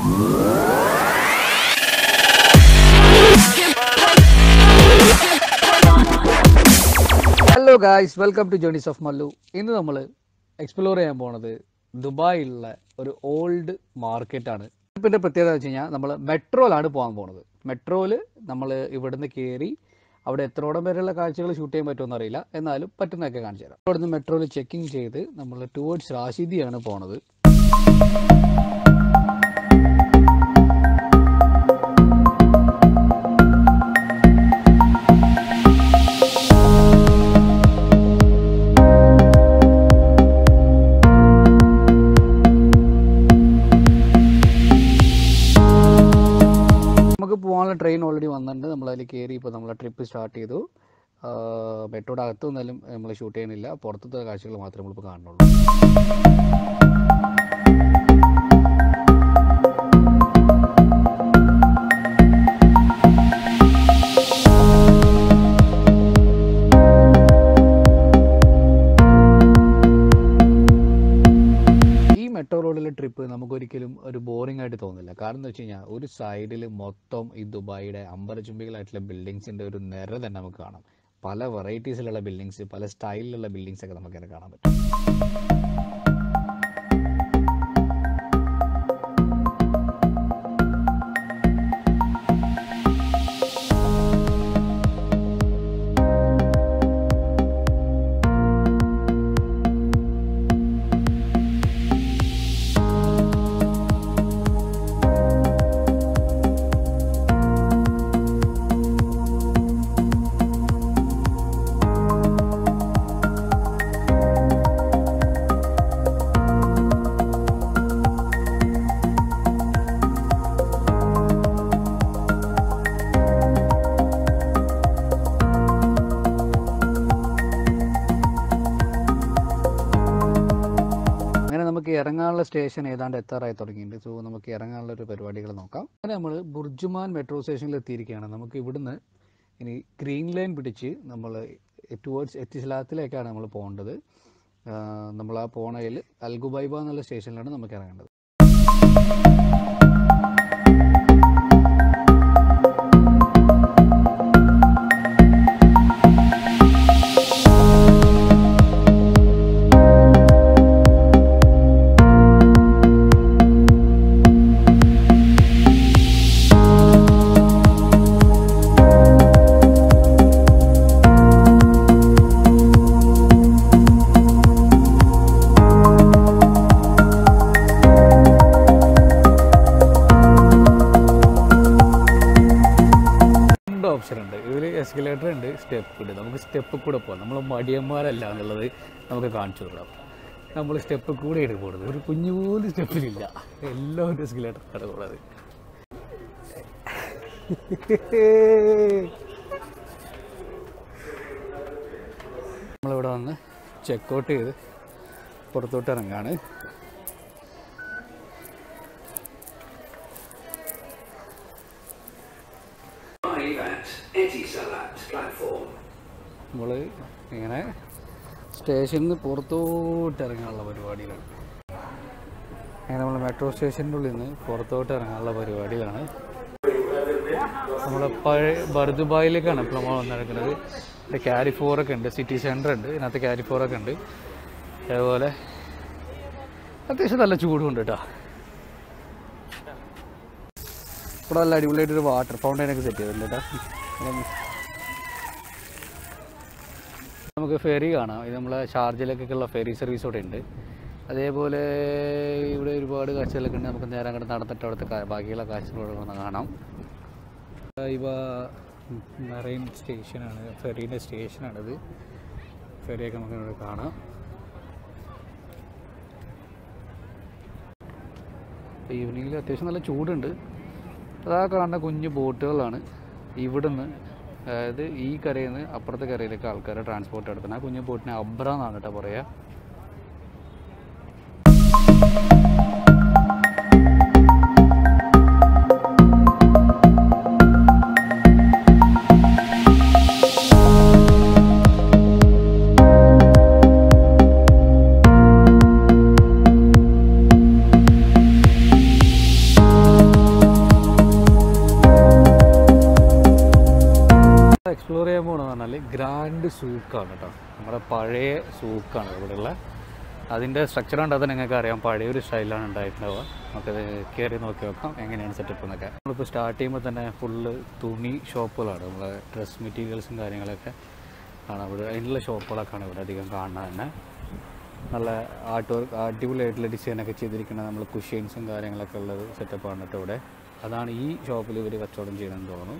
Hello guys welcome to Journeys of Mallu ഇന്ന് നമ്മൾ explore ചെയ്യാൻ പോണത് ദുബായിലുള്ള ഒരു ഓൾഡ് മാർക്കറ്റാണ് ഇതിൻ്റെ പ്രത്യേകത എന്ന് വെച്ച് കഴിഞ്ഞാൽ നമ്മൾ മെട്രോയിലാണ് പോകാൻ പോണത് മെട്രോയിൽ നമ്മൾ ഇവിടുന്ന് കയറി അവിടെ എത്രോടം വരെയുള്ള കാഴ്ചകൾ ഷൂട്ട് ചെയ്യാൻ പറ്റുമെന്ന് അറിയില്ല എന്നാലും പറ്റുന്നതൊക്കെ കാണിച്ചു തരാം അവിടുന്ന് മെട്രോയിൽ ചെക്കിംഗ് ചെയ്ത് നമ്മൾ ടുവേർഡ്സ് റാഷിദിയാണ് പോണത് നമുക്ക് പോകാനുള്ള ട്രെയിൻ ഓൾറെഡി വന്നിട്ടുണ്ട് നമ്മൾ അതിൽ കയറി ഇപ്പോൾ നമ്മളെ ട്രിപ്പ് സ്റ്റാർട്ട് ചെയ്തു മെട്രോയുടെ അകത്ത് നിന്നാലും നമ്മൾ ഷൂട്ട് ചെയ്യണില്ല പുറത്തത്തെ കാഴ്ചകൾ മാത്രമേ നമ്മളിപ്പോൾ കാണുന്നുള്ളൂ ഈ മെട്രോ റോഡിലെ ട്രിപ്പ് നമുക്കൊരിക്കലും ഒരു ബോറിംഗ് ആയിട്ട് തോന്നില്ല കാരണം എന്താ വെച്ച് കഴിഞ്ഞാൽ ഒരു സൈഡിൽ മൊത്തം ഈ ദുബായിയുടെ അമ്പരചുംബികളായിട്ടുള്ള ബിൽഡിങ്സിൻ്റെ ഒരു നിര തന്നെ നമുക്ക് കാണാം പല വെറൈറ്റീസിലുള്ള ബിൽഡിങ്സ് പല സ്റ്റൈലിലുള്ള ബിൽഡിങ്സ് ഒക്കെ നമുക്ക് അതിനെ കാണാൻ പറ്റും അങ്ങനെ നമുക്ക് ഇറങ്ങാനുള്ള സ്റ്റേഷൻ ഏതാണ്ട് എത്താറായി തുടങ്ങിയിട്ടുണ്ട് സോ നമുക്ക് ഇറങ്ങാനുള്ള ഒരു പരിപാടികൾ നോക്കാം അങ്ങനെ നമ്മൾ ബുർജുമാൻ മെട്രോ സ്റ്റേഷനിൽ എത്തിയിരിക്കുകയാണ് നമുക്ക് ഇവിടുന്ന് ഇനി ഗ്രീൻ ലൈൻ പിടിച്ച് നമ്മൾ ടുവേർഡ്സ് എത്തിസലാത്തിലേക്കാണ് നമ്മൾ പോകേണ്ടത് നമ്മൾ ആ പോണയിൽ അൽഗുബൈബ എന്നുള്ള സ്റ്റേഷനിലാണ് നമുക്ക് ഇറങ്ങേണ്ടത് രണ്ട് ഓപ്ഷൻ ഉണ്ട് ഇതിൽ എസ്കലേറ്റർ ഉണ്ട് സ്റ്റെപ്പ് ഉണ്ട് നമുക്ക് സ്റ്റെപ്പ് കൂടെ പോകാം നമ്മൾ മടിയന്മാരല്ല എന്നുള്ളത് നമുക്ക് കാണിച്ചു കൊടുക്കാം നമ്മൾ സ്റ്റെപ്പ് കൂടെ ആണ് പോകുന്നത് ഒരു കുഞ്ഞു പോലും സ്റ്റെപ്പിലില്ല എല്ലാം ഒരു എസ്കലേറ്ററാണ് പോകുന്നത് നമ്മളിവിടെ വന്ന് ചെക്കൗട്ട് ചെയ്ത് പുറത്തോട്ട് ഇറങ്ങാണ് Arrive at Etisalat platform. നമ്മൾ ഇങ്ങനെ സ്റ്റേഷനിൽ നിന്ന് പുറത്തോട്ട് ഇറങ്ങാനുള്ള പരിപാടിയിലാണ് അങ്ങനെ നമ്മൾ മെട്രോ സ്റ്റേഷൻ്റെ ഉള്ളിൽ നിന്ന് പുറത്തോട്ട് ഇറങ്ങാനുള്ള പരിപാടിയിലാണ് നമ്മൾ പഴയ ബർദുബായിലേക്കാണ് ഇപ്പോൾ നമ്മൾ വന്നിരിക്കുന്നത് ഇവിടെ ക്യാരി ഫോറൊക്കെ ഉണ്ട് സിറ്റി സെൻറ്റർ ഉണ്ട് ഇതിനകത്ത് ക്യാരി ഫോറൊക്കെ ഉണ്ട് അതേപോലെ അത്യാവശ്യം നല്ല ചൂടുണ്ട് കേട്ടോ ഇവിടെ നല്ല അടിപൊളിയായിട്ടൊരു വാട്ടർ ഫൗണ്ടൈനൊക്കെ സെറ്റ് ചെയ്തിട്ടുണ്ട് കേട്ടോ നമുക്ക് ഫെറി കാണാം ഇത് നമ്മളെ ഷാർജയിലേക്കൊക്കെയുള്ള ഫെറി സർവീസ് ഇവിടെ ഉണ്ട് അതേപോലെ ഇവിടെ ഒരുപാട് കാഴ്ചകളൊക്കെ ഉണ്ട് നമുക്ക് നേരെ അങ്ങോട്ട് നടന്നിട്ട് അവിടുത്തെ കാ- ബാക്കിയുള്ള കാഴ്ചകളോട് ഒന്ന് കാണാം ഇവ മെറൈൻ സ്റ്റേഷനാണ് ഫെറീൻ്റെ സ്റ്റേഷനാണിത് ഫെറിയൊക്കെ നമുക്ക് ഇവിടെ കാണാം ഈവനിങ്ങിൽ അത്യാവശ്യം നല്ല ചൂടുണ്ട് അതാ കാണുന്ന കുഞ്ഞു ബോട്ടുകളാണ് ഇവിടുന്ന് അതായത് ഈ കരയിൽ നിന്ന് അപ്പുറത്തെ കരയിലേക്ക് ആൾക്കാരെ ട്രാൻസ്പോർട്ട് നടത്തുന്നത് ആ കുഞ്ഞു ബോട്ടിനെ അബ്ര എന്നാണ് കേട്ടോ പറയുക സൂക്കാണ് കേട്ടോ നമ്മുടെ പഴയ സൂക്കാണ് ഇവിടെയുള്ള അതിൻ്റെ സ്ട്രക്ചർ കണ്ടാൽ തന്നെ നിങ്ങൾക്ക് അറിയാം പഴയ ഒരു സ്റ്റൈലാണ് ഉണ്ടായിട്ടുണ്ടാവുക നമുക്കത് കയറി നോക്കി നോക്കാം എങ്ങനെയാണ് സെറ്റപ്പ് എന്നൊക്കെ നമ്മളിപ്പോൾ സ്റ്റാർട്ട് ചെയ്യുമ്പോൾ തന്നെ ഫുള്ള് തുണി ഷോപ്പുകളാണ് നമ്മളെ ഡ്രസ് മെറ്റീരിയൽസും കാര്യങ്ങളൊക്കെ ആണ് ഇവിടെ അതിനുള്ള ഷോപ്പുകളൊക്കെയാണ് ഇവിടെ അധികം കാണുന്നത് തന്നെ നല്ല ആർട്ട് വർക്ക് അടിപൊളിയായിട്ടുള്ള ഡിസൈനൊക്കെ ചെയ്തിരിക്കുന്ന നമ്മൾ കുഷ്യൻസും കാര്യങ്ങളൊക്കെ ഉള്ളത് സെറ്റപ്പാണ് കേട്ടോ ഇവിടെ അതാണ് ഈ ഷോപ്പിൽ ഇവർ കച്ചവടം ചെയ്യണമെന്ന് തോന്നുന്നു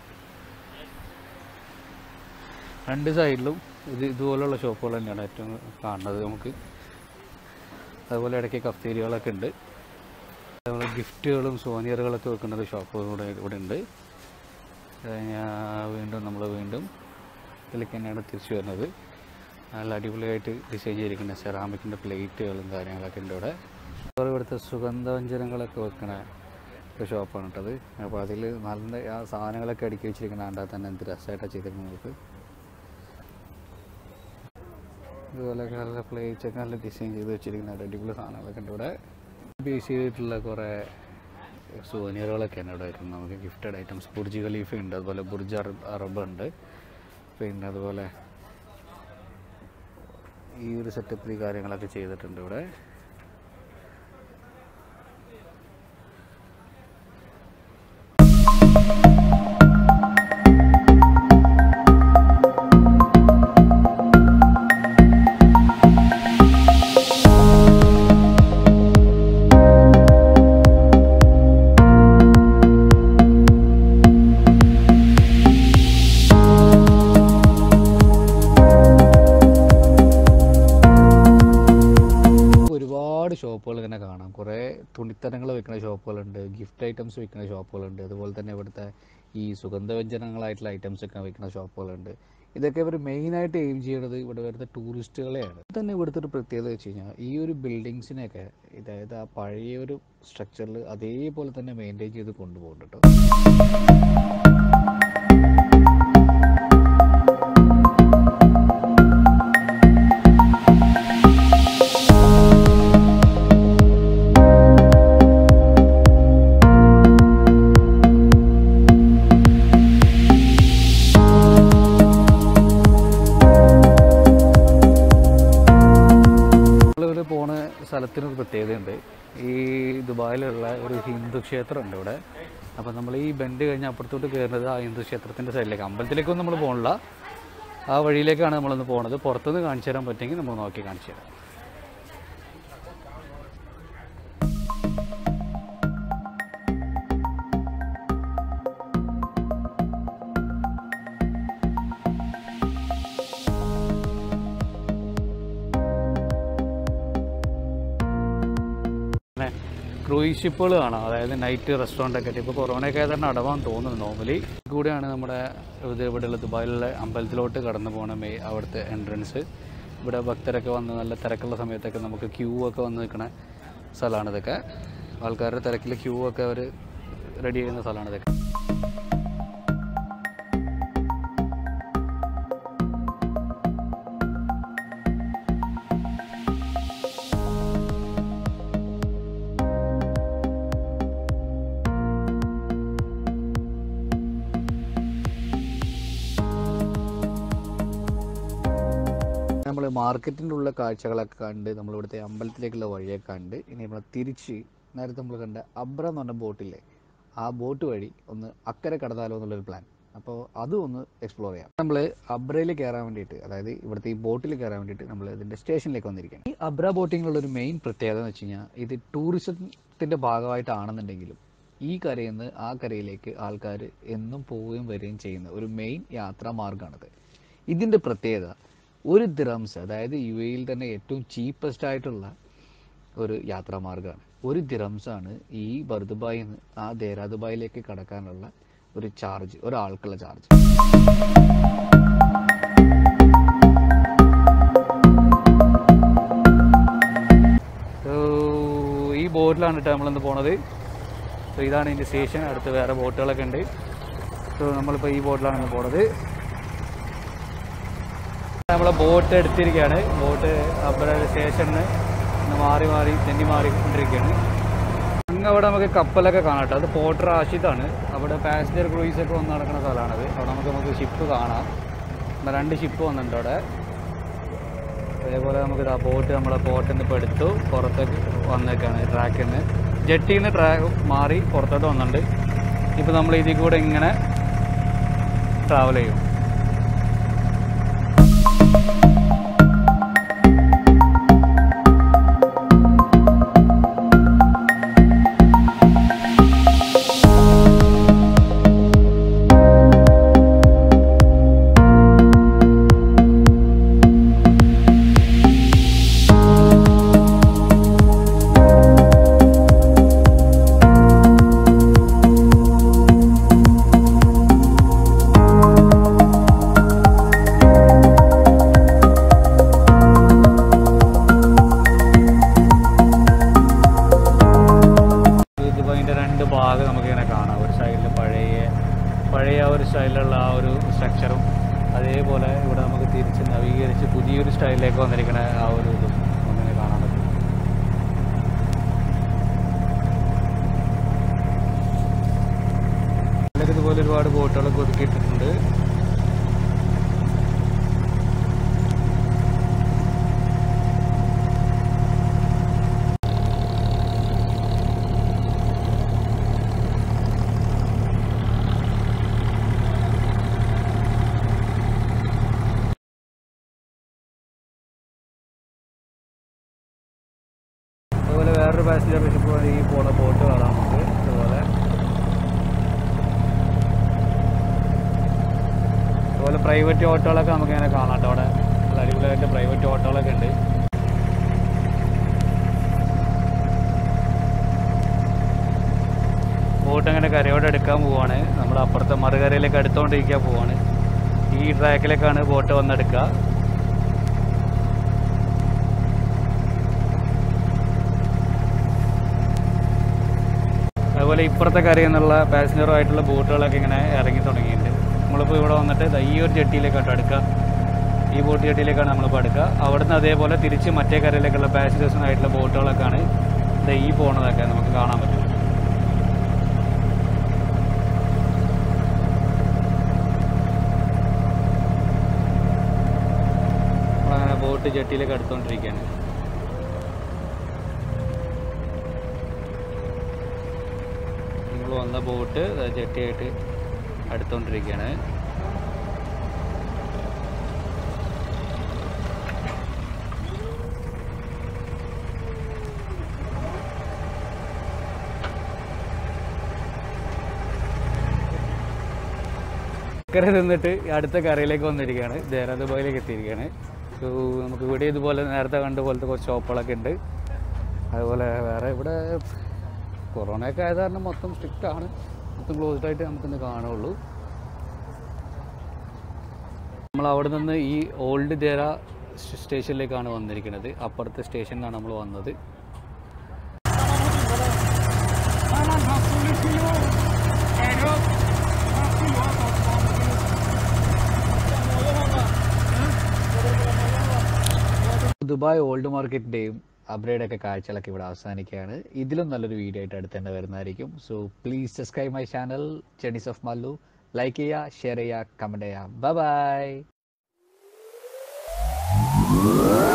രണ്ട് സൈഡിലും ഇത് ഇതുപോലുള്ള ഷോപ്പുകൾ തന്നെയാണ് ഏറ്റവും കാണുന്നത് നമുക്ക് അതുപോലെ ഇടയ്ക്ക് കഫ്തീരിയകളൊക്കെ ഉണ്ട് അതുപോലെ ഗിഫ്റ്റുകളും സോനിയറുകളൊക്കെ വെക്കുന്ന ഒരു ഷോപ്പ് ഇവിടെ ഇവിടെ ഉണ്ട് അത് കഴിഞ്ഞാൽ വീണ്ടും നമ്മൾ വീണ്ടും ഇതിലേക്ക് തന്നെയാണ് തിരിച്ചു വരുന്നത് നല്ല അടിപൊളിയായിട്ട് ഡിസൈൻ ചെയ്തിരിക്കുന്ന സെറാമിക്കിൻ്റെ പ്ലേറ്റുകളും കാര്യങ്ങളൊക്കെ ഉണ്ട് ഇവിടെ അതുപോലെ ഇവിടുത്തെ സുഗന്ധവ്യഞ്ജനങ്ങളൊക്കെ വെക്കണ ഒരു ഷോപ്പാണ് കേട്ടത് അപ്പോൾ അതിൽ നല്ല ആ സാധനങ്ങളൊക്കെ അടുക്കി വെച്ചിരിക്കുന്ന കണ്ടാൽ തന്നെ എന്ത് രസമായിട്ടാണ് ചെയ്തിരിക്കുന്നത് നമുക്ക് ഇതുപോലെ നല്ല പ്ലേറ്റ്സ് ഒക്കെ നല്ല ഡിസൈൻ ചെയ്ത് വെച്ചിരിക്കുന്ന ഒരു അടിപൊളി സാധനങ്ങളൊക്കെ ഉണ്ട് ഇവിടെ ബേസ് ചെയ്തിട്ടുള്ള കുറേ സുവനിയറുകളൊക്കെയാണ് ഇവിടെ വരുന്നത് നമുക്ക് ഗിഫ്റ്റഡ് ഐറ്റംസ് ബുർജ് ഖലീഫ ഉണ്ട് അതുപോലെ ബുർജ് അറബ് അറബ് ഉണ്ട് പിന്നെ അതുപോലെ ഈ ഒരു സെറ്റപ്പിൽ ഈ കാര്യങ്ങളൊക്കെ ചെയ്തിട്ടുണ്ട് ഇവിടെ ഒരുപാട് ഷോപ്പുകൾ ഇങ്ങനെ കാണാം കുറേ തുണിത്തരങ്ങൾ വെക്കുന്ന ഷോപ്പുകളുണ്ട് ഗിഫ്റ്റ് ഐറ്റംസ് വിൽക്കുന്ന ഷോപ്പുകളുണ്ട് അതുപോലെ തന്നെ ഇവിടുത്തെ ഈ സുഗന്ധവ്യഞ്ജനങ്ങളായിട്ടുള്ള ഐറ്റംസ് ഒക്കെ വിൽക്കുന്ന ഷോപ്പുകളുണ്ട് ഇതൊക്കെ ഇവർ മെയിനായിട്ട് എയിം ചെയ്യുന്നത് ഇവിടെ വരുന്ന ടൂറിസ്റ്റുകളെയാണ് ഇത് തന്നെ ഇവിടുത്തെ ഒരു പ്രത്യേകത വെച്ച് കഴിഞ്ഞാൽ ഈ ഒരു ബിൽഡിങ്സിനെയൊക്കെ അതായത് ആ പഴയ ഒരു സ്ട്രക്ചറിൽ അതേപോലെ തന്നെ മെയിൻറ്റെയിൻ ചെയ്ത് കൊണ്ടുപോകുന്നുണ്ട് കേട്ടോ നമ്മളിവിടെ പോണ സ്ഥലത്തിനൊരു പ്രത്യേകതയുണ്ട് ഈ ദുബായിലുള്ള ഒരു ഹിന്ദു ക്ഷേത്രം ഉണ്ട് ഇവിടെ അപ്പോൾ നമ്മൾ ഈ ബെൻഡ് കഴിഞ്ഞ് അപ്പുറത്തോട്ട് കയറുന്നത് ആ ഹിന്ദു ക്ഷേത്രത്തിൻ്റെ സൈഡിലേക്ക് അമ്പലത്തിലേക്കൊന്നും നമ്മൾ പോകണില്ല ആ വഴിയിലേക്കാണ് നമ്മളൊന്ന് പോണത് പുറത്തുനിന്ന് കാണിച്ചു തരാൻ പറ്റുമെങ്കിൽ നമ്മൾ നോക്കി കാണിച്ചു തരാം പിന്നെ ക്രൂയിസ് ഷിപ്പുകൾ കാണാം അതായത് നൈറ്റ് റെസ്റ്റോറൻ്റ് ഒക്കെ ഇപ്പോൾ കൊറോണയൊക്കെ ആയതുകൊണ്ട് അടവാൻ തോന്നുന്നു നോർമലി കൂടെയാണ് നമ്മുടെ ഇത് ഇവിടെയുള്ള ദുബായിലുള്ള അമ്പലത്തിലോട്ട് കടന്നു പോകണ മെയ് അവിടുത്തെ എൻട്രൻസ് ഇവിടെ ഭക്തരൊക്കെ വന്ന് നല്ല തിരക്കുള്ള സമയത്തൊക്കെ നമുക്ക് ക്യൂ ഒക്കെ വന്ന് നിൽക്കുന്ന സ്ഥലമാണ് ഇതൊക്കെ ആൾക്കാരുടെ തിരക്കിൽ ക്യൂ ഒക്കെ അവർ റെഡി ചെയ്യുന്ന സ്ഥലമാണ് ഇതൊക്കെ നമ്മൾ മാർക്കറ്റിൻ്റെ ഉള്ള കാഴ്ചകളൊക്കെ കണ്ട് നമ്മൾ ഇവിടുത്തെ അമ്പലത്തിലേക്കുള്ള വഴിയൊക്കെ കണ്ട് ഇനി നമ്മൾ തിരിച്ച് നേരത്തെ നമ്മൾ കണ്ട അബ്ര എന്ന് പറഞ്ഞ ബോട്ടില്ലേ ആ ബോട്ട് വഴി ഒന്ന് അക്കരെ കടന്നാലോ എന്നുള്ളൊരു പ്ലാൻ അപ്പോൾ അതും ഒന്ന് എക്സ്പ്ലോർ ചെയ്യാം നമ്മൾ അബ്രയിൽ കയറാൻ വേണ്ടിയിട്ട് അതായത് ഇവിടുത്തെ ഈ ബോട്ടിൽ കയറാൻ വേണ്ടിയിട്ട് നമ്മൾ ഇതിൻ്റെ സ്റ്റേഷനിലേക്ക് വന്നിരിക്കുകയാണ് ഈ അബ്ര ബോട്ടിങ്ങിലുള്ള ഒരു മെയിൻ പ്രത്യേകത എന്ന് വെച്ച് കഴിഞ്ഞാൽ ഇത് ടൂറിസത്തിൻ്റെ ഭാഗമായിട്ടാണെന്നുണ്ടെങ്കിലും ഈ കരയിൽ നിന്ന് ആ കരയിലേക്ക് ആൾക്കാർ എന്നും പോവുകയും വരികയും ചെയ്യുന്ന ഒരു മെയിൻ യാത്രാ മാർഗ്ഗമാണിത് ഇതിൻ്റെ പ്രത്യേകത ഒരു ദിറംസ് അതായത് യു എയിൽ തന്നെ ഏറ്റവും ചീപ്പസ്റ്റ് ആയിട്ടുള്ള ഒരു യാത്രാ മാർഗ്ഗമാണ് ഒരു ദിറംസ് ആണ് ഈ ബർദുബായിൽ നിന്ന് ആ ദേരാദുബായിലേക്ക് കടക്കാനുള്ള ഒരു ചാർജ് ഒരാൾക്കുള്ള ചാർജ് ഈ ബോട്ടിലാണ് കേട്ടോ നമ്മളിന്ന് പോണത് സോ ഇതാണ് ഇതിൻ്റെ സ്റ്റേഷൻ അടുത്ത് വേറെ ബോട്ടുകളൊക്കെ ഉണ്ട് സോ നമ്മളിപ്പോൾ ഈ ബോട്ടിലാണ് ഇന്ന് പോണത് നമ്മളെ ബോട്ട് എടുത്തിരിക്കുകയാണ് ബോട്ട് അവിടെ സ്റ്റേഷനിൽ നിന്ന് മാറി മാറി തെന്നി മാറിക്കൊണ്ടിരിക്കുകയാണ് അങ്ങ് അവിടെ നമുക്ക് കപ്പലൊക്കെ കാണാം കേട്ടോ അത് പോർട്ട് റാഷിദാണ് അവിടെ പാസഞ്ചർ ക്രൂയിസ് ഒക്കെ വന്ന് നടക്കുന്ന സ്ഥലമാണത് അവിടെ നമുക്ക് നമുക്ക് ഷിപ്പ് കാണാം രണ്ട് ഷിപ്പ് വന്നിട്ടുണ്ട് അവിടെ അതേപോലെ നമുക്ക് ഇതാ ബോട്ട് നമ്മളെ ബോട്ടിൽ നിന്ന് ഇപ്പോൾ എടുത്തു പുറത്തേക്ക് വന്നേക്കാണ് ട്രാക്കിൽ നിന്ന് ജെട്ടിയിൽ നിന്ന് ട്രാക്ക് മാറി പുറത്തോട്ട് വന്നിട്ടുണ്ട് ഇപ്പോൾ നമ്മൾ ഇതിൽ കൂടെ ഇങ്ങനെ ട്രാവൽ ചെയ്യും ഇതിപ്പോൾ അതിൻ്റെ രണ്ട് ഭാഗം നമുക്കിങ്ങനെ കാണാം ഒരു സൈഡിൽ പഴയ പഴയ ആ ഒരു സ്റ്റൈലിലുള്ള ആ ഒരു സ്ട്രക്ചറും അതേപോലെ ഇവിടെ നമുക്ക് തിരിച്ച് നവീകരിച്ച് പുതിയൊരു സ്റ്റൈലിലേക്ക് വന്നിരിക്കുന്ന ആ ഒരു ഇതും നമുക്കിങ്ങനെ കാണാൻ പറ്റും ഇതിലൊക്കെ ഇതുപോലെ ഒരുപാട് ബോട്ടുകളൊക്കെ ഒതുക്കിയിട്ടിട്ടുണ്ട് അതുപോലെ വേറൊരു പാസഞ്ചർ ഷിപ്പ് ഈ പോണ ബോട്ട് കാണാം നമുക്ക് അതുപോലെ അതുപോലെ പ്രൈവറ്റ് ഓട്ടോകളൊക്കെ നമുക്ക് ഇങ്ങനെ കാണാം കേട്ടോ അവിടെ നല്ല അടിപൊളിയായിട്ട് പ്രൈവറ്റ് ഓട്ടോകളൊക്കെ ഉണ്ട് ബോട്ട് അങ്ങനെ കരയോടെ എടുക്കാൻ പോവാണ് നമ്മൾ അപ്പുറത്തെ മറുകരയിലേക്ക് അടുത്തുകൊണ്ടിരിക്കാൻ പോവാണ് ഈ ട്രാക്കിലേക്കാണ് ബോട്ട് വന്നെടുക്കുക അതുപോലെ ഇപ്പുറത്തെ കരയിൽ നിന്നുള്ള പാസഞ്ചറുമായിട്ടുള്ള ബോട്ടുകളൊക്കെ ഇങ്ങനെ ഇറങ്ങി തുടങ്ങിയിട്ടുണ്ട് നമ്മളിപ്പോൾ ഇവിടെ വന്നിട്ട് ദാ ഈ ഒരു ജെട്ടിയിലേക്കാണ് അടുക്കുക ഈ ബോട്ട് ജെട്ടിയിലേക്കാണ് നമ്മളിപ്പോൾ അടുക്കുക അവിടുന്ന് അതേപോലെ തിരിച്ച് മറ്റേ കരയിലേക്കുള്ള പാസഞ്ചേഴ്സിനായിട്ടുള്ള ബോട്ടുകളൊക്കെയാണ് ദാ ഈ പോണതൊക്കെ നമുക്ക് കാണാൻ പറ്റും നമ്മളങ്ങനെ ബോട്ട് ജെട്ടിയിലേക്ക് അടുത്തുകൊണ്ടിരിക്കുകയാണ് നമ്മൾ വന്ന ബോട്ട് ദാ ജെട്ടിയായിട്ട് അടുത്തുകൊണ്ടിരിക്കുകയാണ് കര നിന്നിട്ട് അടുത്ത കരയിലേക്ക് വന്നിരിക്കുകയാണ് ദേഹരാദുബായിലേക്ക് എത്തിയിരിക്കുകയാണ് സോ നമുക്ക് ഇവിടെ ഇതുപോലെ നേരത്തെ കണ്ട പോലത്തെ കുറച്ച് ഷോപ്പുകളൊക്കെ ഉണ്ട് അതുപോലെ വേറെ ഇവിടെ കൊറോണയൊക്കെ ആയത് കാരണം മൊത്തം സ്ട്രിക്റ്റ് ആണ് മൊത്തം ക്ലോസ്ഡ് ആയിട്ട് നമുക്കിന്ന് കാണുള്ളൂ നമ്മൾ അവിടെ നിന്ന് ഈ ഓൾഡ് ദേര സ്റ്റേഷനിലേക്കാണ് വന്നിരിക്കുന്നത് അപ്പുറത്തെ സ്റ്റേഷനിലാണ് നമ്മൾ വന്നത് ദുബായ് ഓൾഡ് മാർക്കറ്റിൻ്റെയും അപ്ഗ്രേഡൊക്കെ കാഴ്ചകളൊക്കെ ഇവിടെ അവസാനിക്കുകയാണ് ഇതിലും നല്ലൊരു വീഡിയോ ആയിട്ട് അടുത്ത് തന്നെ വരുന്നതായിരിക്കും so please subscribe my channel Journeys of Mallu like ചെയ്യുക ഷെയർ ചെയ്യുക കമൻറ്റ് ചെയ്യുക ബൈ ബൈ